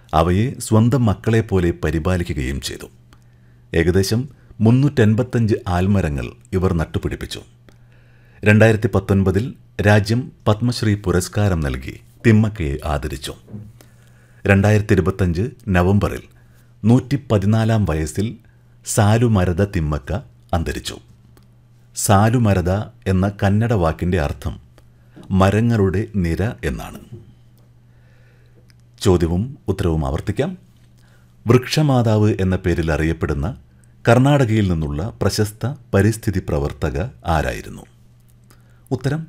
അവയെ സ്വന്തം മക്കളെപ്പോലെ പരിപാലിക്കുകയും ചെയ്തു ഏകദേശം മുന്നൂറ്റൻപത്തഞ്ച് ആൽമരങ്ങൾ ഇവർ നട്ടുപിടിപ്പിച്ചു രണ്ടായിരത്തി പത്തൊൻപതിൽ രാജ്യം പത്മശ്രീ പുരസ്കാരം നൽകി തിമ്മക്കയെ ആദരിച്ചു രണ്ടായിരത്തി ഇരുപത്തഞ്ച് നവംബറിൽ നൂറ്റി പതിനാലാം വയസ്സിൽ സാലുമരത തിമ്മക്ക അന്തരിച്ചു സാലുമരത എന്ന കന്നഡ വാക്കിൻ്റെ അർത്ഥം മരങ്ങളുടെ നിര എന്നാണ് ചോദ്യവും ഉത്തരവും ആവർത്തിക്കാം വൃക്ഷമാതാവ് എന്ന പേരിൽ അറിയപ്പെടുന്ന കർണാടകയിൽ നിന്നുള്ള പ്രശസ്ത പരിസ്ഥിതി പ്രവർത്തക ആരായിരുന്നു ഉത്തരം